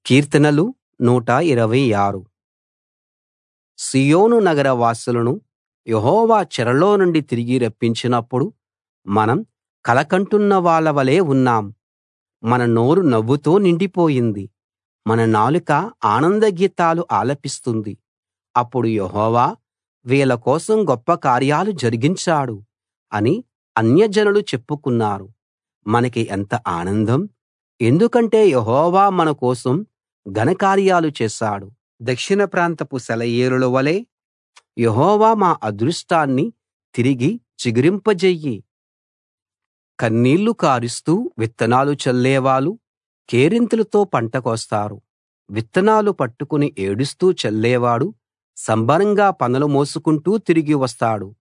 కీర్తనలు 126 సీయోను నగర వాసులను యెహోవా చెరలో నుండి తిరిగి రప్పించినప్పుడు మనం కలకంటున్న వాళ్ళ వలే ఉన్నాం మన నోరు నవ్వుతో నిండిపోయింది మన నాలుక ఆనంద గీతాలు ఆలపిస్తుంది అప్పుడు యెహోవా వీళ్ళ కోసం గొప్ప కార్యాలు జరిగించాడు అని అన్యజనులు చెప్పుకున్నారు మనకి ఎంత ఆనందం ఎందుకంటే యెహోవా మన కోసం ఘనకార్యాలు చేశాడు దక్షిణ ప్రాంతపు సెలయేరుల వలె యెహోవా మా అదృష్టాన్ని తిరిగి చిగురింపజెయ్యి కన్నీళ్లు కారుస్తూ విత్తనాలు చల్లేవాళ్ళు కేరింతలతో పంట కోస్తారు విత్తనాలు పట్టుకుని ఏడుస్తూ చల్లేవాడు సంబరంగా పనలు మోసుకుంటూ తిరిగి వస్తాడు